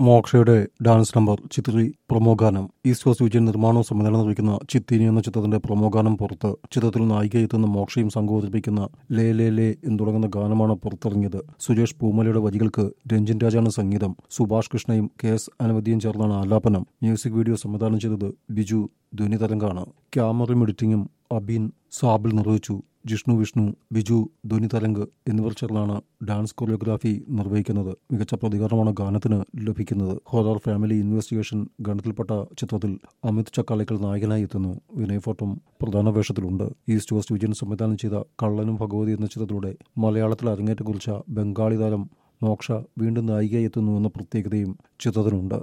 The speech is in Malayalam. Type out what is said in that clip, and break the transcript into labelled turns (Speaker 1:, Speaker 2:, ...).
Speaker 1: മോക്ഷയുടെ ഡാൻസ് നമ്പർ ചിത്രി പ്രൊമോഗാനം ഈസ്റ്റ് കോസ്റ്റ് വിജയൻ നിർമ്മാണവും സമ്മേളനം നിർവഹിക്കുന്ന ചിത്തിനി എന്ന ചിത്രത്തിന്റെ പ്രൊമോഗാനം പുറത്ത് ചിത്രത്തിൽ നായികയെത്തുന്ന മോക്ഷയും സംഘം അവതരിപ്പിക്കുന്ന ലേ ലേ ലേ എന്ന് തുടങ്ങുന്ന ഗാനമാണ് പുറത്തിറങ്ങിയത് സുരേഷ് പൂമലയുടെ വരികൾക്ക് രഞ്ജിൻ രാജാണ് സംഗീതം സുഭാഷ് കൃഷ്ണയും കെ എസ് അനവധിയും ചേർന്നാണ് ആലാപനം മ്യൂസിക് വീഡിയോ സംവിധാനം ചെയ്തത് ബിജു ധ്വനിതരംഗാണ് ക്യാമറയും എഡിറ്റിംഗും അബീൻ സാബിൾ നിർവഹിച്ചു ജിഷ്ണു വിഷ്ണു ബിജു ധ്വനി തരംഗ് എന്നിവർ ചേർന്നാണ് ഡാൻസ് കൊറിയോഗ്രാഫി നിർവഹിക്കുന്നത് മികച്ച പ്രതികരണമാണ് ഗാനത്തിന് ലഭിക്കുന്നത് ഹൊറർ ഫാമിലി ഇൻവെസ്റ്റിഗേഷൻ ഗണത്തിൽപ്പെട്ട ചിത്രത്തിൽ അമിത് ചക്കാളിക്കൽ നായകനായി എത്തുന്നു വിനയ് ഫോർട്ടും പ്രധാന വേഷത്തിലുണ്ട് ഈസ്റ്റ് കോസ്റ്റ് വിജയൻ സംവിധാനം ചെയ്ത കള്ളനും ഭഗവതി എന്ന ചിത്രത്തിലൂടെ മലയാളത്തിൽ അരങ്ങേറ്റം കുറിച്ച ബംഗാളി താരം മോക്ഷ വീണ്ടും നായികയായി എത്തുന്നു എന്ന പ്രത്യേകതയും ചിത്രത്തിനുണ്ട്